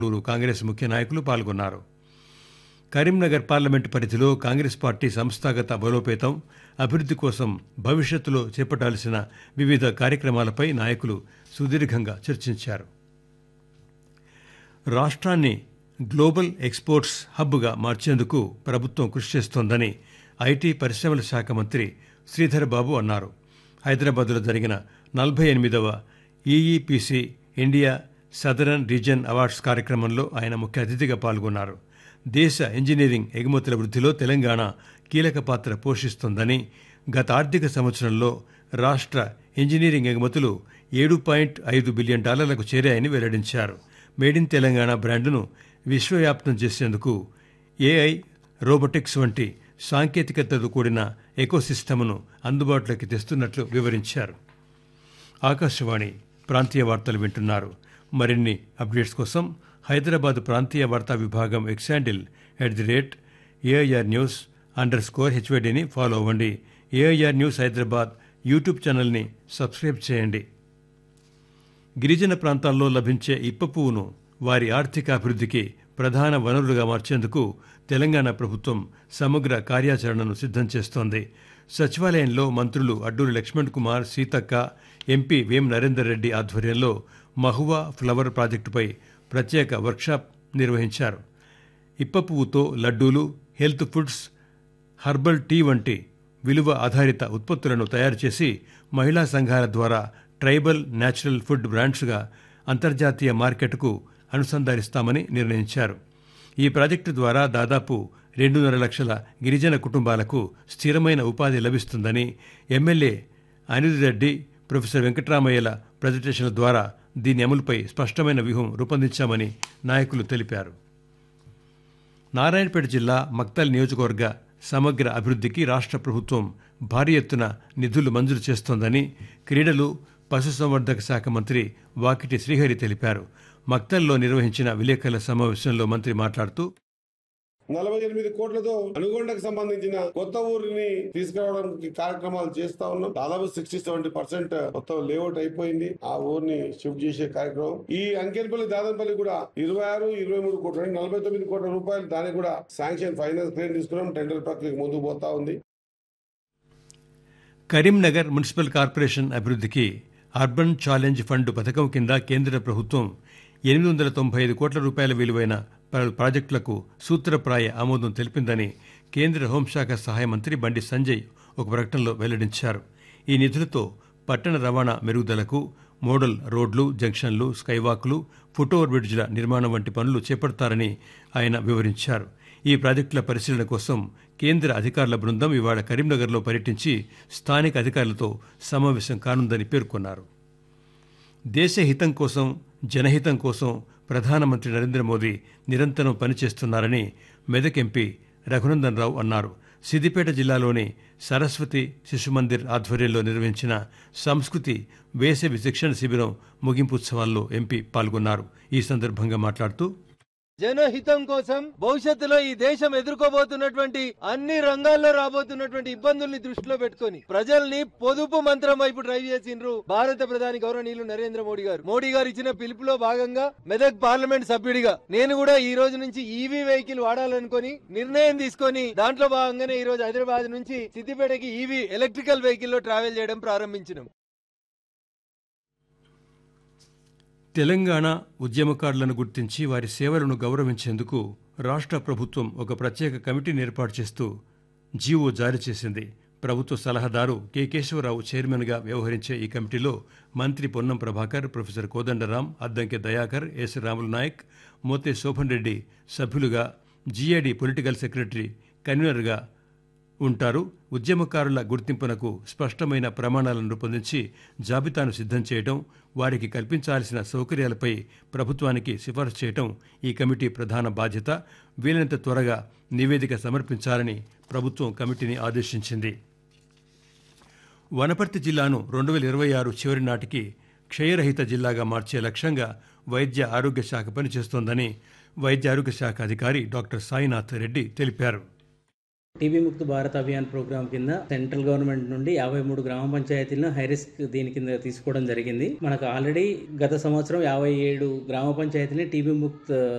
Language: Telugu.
పలువురు కాంగ్రెస్ ముఖ్య నాయకులు పాల్గొన్నారు కరీంనగర్ పార్లమెంటు పరిధిలో కాంగ్రెస్ పార్టీ సంస్థాగత బలోపేతం అభివృద్ధి కోసం భవిష్యత్తులో చేపట్టాల్సిన వివిధ కార్యక్రమాలపై నాయకులు సుదీర్ఘంగా చర్చించారు రాష్ట్రాన్ని గ్లోబల్ ఎక్స్పోర్ట్స్ హబ్గా మార్చేందుకు ప్రభుత్వం కృషి చేస్తోందని ఐటీ పరిశ్రమల శాఖ మంత్రి శ్రీధర్ బాబు అన్నారు హైదరాబాద్లో జరిగిన నలభై ఎనిమిదవ EEPC India southern region awards కార్యక్రమంలో ఆయన ముఖ్య అతిథిగా పాల్గొన్నారు దేశ ఇంజనీరింగ్ ఎగుమతుల వృద్ధిలో తెలంగాణ కీలక పాత్ర పోషిస్తోందని గత ఆర్థిక సంవత్సరంలో రాష్ట్ర ఇంజనీరింగ్ ఎగుమతులు ఏడు పాయింట్ ఐదు బిలియన్ డాలర్లకు చేరాయని వెల్లడించారు మేడ్ ఇన్ తెలంగాణ బ్రాండ్ను విశ్వవ్యాప్తం చేసేందుకు ఏఐ రోబోటిక్స్ వంటి సాంకేతికతతో కూడిన ఎకోసిస్టమ్ను అందుబాటులోకి తెస్తున్నట్లు వివరించారు ఆకాశవాణి ప్రాంతీయ వార్తలు వింటున్నారు మరిన్ని అప్డేట్స్ కోసం హైదరాబాద్ ప్రాంతీయ వార్తా విభాగం X handle at the rate AIR news underscore స్కోర్ హెచ్వైడిని ఫాలో అవ్వండి ఏఐఆర్ న్యూస్ హైదరాబాద్ యూట్యూబ్ ఛానల్ని సబ్స్క్రైబ్ చేయండి గిరిజన ప్రాంతాల్లో లభించే ఇప్ప పువ్వును వారి ఆర్థిక అభివృద్ధికి ప్రధాన వనరులుగా మార్చేందుకు తెలంగాణ ప్రభుత్వం సమగ్ర కార్యాచరణను సిద్ధం చేస్తోంది సచివాలయంలో మంత్రులు అడ్డూరి లక్ష్మణ్ కుమార్ సీతక్క ఎంపీ వేం నరేందర్ రెడ్డి ఆధ్వర్యంలో మహువా ఫ్లవర్ ప్రాజెక్టుపై ప్రత్యేక వర్క్షాప్ నిర్వహించారు ఇప్ప పువ్వుతో లడ్డూలు హెల్త్ ఫుడ్స్ హర్బల్ టీ వంటి విలువ ఆధారిత ఉత్పత్తులను తయారు చేసి మహిళా సంఘాల ద్వారా ట్రైబల్ న్యాచురల్ ఫుడ్ బ్రాండ్స్గా అంతర్జాతీయ మార్కెట్కు అనుసంధానిస్తామని నిర్ణయించారు ఈ ప్రాజెక్టు ద్వారా దాదాపు రెండున్నర లక్షల గిరిజన కుటుంబాలకు స్థిరమైన ఉపాధి లభిస్తుందని ఎమ్మెల్యే అనిల్ రెడ్డి ప్రొఫెసర్ వెంకటరామయ్యల ప్రజెంటేషన్ల ద్వారా దీని అమలుపై స్పష్టమైన వ్యూహం రూపొందించామని నాయకులు తెలిపారు నారాయణపేట జిల్లా మక్తల్ నియోజకవర్గ సమగ్ర అభివృద్ధికి రాష్ట్ర ప్రభుత్వం భారీ ఎత్తున నిధులు మంజూరు చేస్తోందని క్రీడలు పశుసంవర్ధక శాఖ మంత్రి వాకిటి శ్రీహరి తెలిపారు మక్తల్లో నిర్వహించిన విలేకరుల సమావేశంలో మంత్రి మాట్లాడుతూ నలభై ఎనిమిది కోట్లతో అనుగొండకు సంబంధించిన కొత్త ఊరిని తీసుకురావడానికి కార్యక్రమాలు చేస్తా ఉన్నాం దాదాపు సిక్స్టీ సెవెంటీ పర్సెంట్ మొత్తం లేఅవుట్ అయిపోయింది ఆ ఊరిని షిఫ్ట్ చేసే కార్యక్రమం ఈ అంకెన్పల్లి దాదంపల్లి కూడా ఇరవై ఆరు ఇరవై మూడు కోట్లు అంటే నలభై తొమ్మిది కోట్ల రూపాయలు దానికి కూడా శాంక్షన్ ఫైనాన్స్ క్లియర్ తీసుకున్నాం టెండర్ ప్రక్రియ ముందుకు పోతా ఉంది కరీంనగర్ మున్సిపల్ కార్పొరేషన్ అభివృద్ధికి అర్బన్ ఛాలెంజ్ ఫండ్ పథకం కింద కేంద్ర ప్రభుత్వం ఎనిమిది వందల తొంభై ఐదు కోట్ల రూపాయల విలువైన పలు ప్రాజెక్టులకు సూత్రప్రాయ ఆమోదం తెలిపిందని కేంద్ర హోంశాఖ సహాయ మంత్రి బండి సంజయ్ ఒక ప్రకటనలో వెల్లడించారు ఈ నిధులతో పట్టణ రవాణా మెరుగుదలకు మోడల్ రోడ్లు జంక్షన్లు స్కైవాక్లు ఫుట్ఓవర్ బ్రిడ్జ్ల నిర్మాణం వంటి పనులు చేపడతారని ఆయన వివరించారు ఈ ప్రాజెక్టుల పరిశీలన కోసం కేంద్ర అధికారుల బృందం ఇవాళ కరీంనగర్లో పర్యటించి స్థానిక అధికారులతో సమావేశం కానుందని పేర్కొన్నారు దేశ హితం కోసం జనహితం కోసం ప్రధానమంత్రి నరేంద్ర మోదీ నిరంతరం పనిచేస్తున్నారని మెదక్ ఎంపీ రఘునందన్ రావు అన్నారు సిద్దిపేట జిల్లాలోని సరస్వతి శిశుమందిర్ ఆధ్వర్యంలో నిర్వహించిన సంస్కృతి వేసవి శిక్షణ శిబిరం ముగింపు ఉత్సవాల్లో ఎంపీ పాల్గొన్నారు ఈ సందర్భంగా మాట్లాడుతూ జనహితం కోసం భవిష్యత్తులో ఈ దేశం ఎదుర్కోబోతున్నటువంటి అన్ని రంగాల్లో రాబోతున్నటువంటి ఇబ్బందుల్ని దృష్టిలో పెట్టుకొని ప్రజల్ని పొదుపు మంత్రం వైపు డ్రైవ్ చేసిండ్రు భారత ప్రధాని గౌరవనీయులు నరేంద్ర మోడీ గారు మోడీ గారు ఇచ్చిన పిలుపులో భాగంగా మెదక్ పార్లమెంట్ సభ్యుడిగా నేను కూడా ఈ రోజు నుంచి ఈవీ వెహికల్ వాడాలనుకొని నిర్ణయం తీసుకొని దాంట్లో భాగంగానే ఈ రోజు హైదరాబాద్ నుంచి సిద్దిపేటకి ఈవీ ఎలక్ట్రికల్ వెహికల్ లో ట్రావెల్ చేయడం ప్రారంభించినాం తెలంగాణ ఉద్యమకారులను గుర్తించి వారి సేవలను గౌరవించేందుకు రాష్ట్ర ప్రభుత్వం ఒక ప్రత్యేక కమిటీని ఏర్పాటు చేస్తూ జీవో జారీ చేసింది ప్రభుత్వ సలహాదారు కె కేశవరావు చైర్మన్గా వ్యవహరించే ఈ కమిటీలో మంత్రి పొన్నం ప్రభాకర్ ప్రొఫెసర్ కోదండరాం అద్దంకి దయాకర్ ఎస్ రాములు నాయక్ మోతే శోభన్ రెడ్డి సభ్యులుగా జీఏడీ పొలిటికల్ సెక్రటరీ కన్వీనర్గా ఉంటారు ఉద్యమకారుల గుర్తింపునకు స్పష్టమైన ప్రమాణాలను రూపొందించి జాబితాను సిద్ధం చేయడం వారికి కల్పించాల్సిన సౌకర్యాలపై ప్రభుత్వానికి సిఫార్సు చేయడం ఈ కమిటీ ప్రధాన బాధ్యత వీలైనంత త్వరగా నివేదిక సమర్పించాలని ప్రభుత్వం కమిటీని ఆదేశించింది వనపర్తి జిల్లాను రెండు వేల ఇరవై ఆరు చివరి నాటికి క్షయరహిత జిల్లాగా మార్చే లక్ష్యంగా వైద్య ఆరోగ్య శాఖ పనిచేస్తోందని వైద్య ఆరోగ్య శాఖ అధికారి డాక్టర్ సాయినాథ్ రెడ్డి తెలిపారు టీబీ ముక్త్ భారత్ అభియాన్ ప్రోగ్రామ్ కింద సెంట్రల్ గవర్నమెంట్ నుండి యాభై మూడు గ్రామ పంచాయతీలను హై రిస్క్ దీని కింద తీసుకోవడం జరిగింది మనకు ఆల్రెడీ గత సంవత్సరం యాభై ఏడు గ్రామ పంచాయతీని టీబీ ముక్త్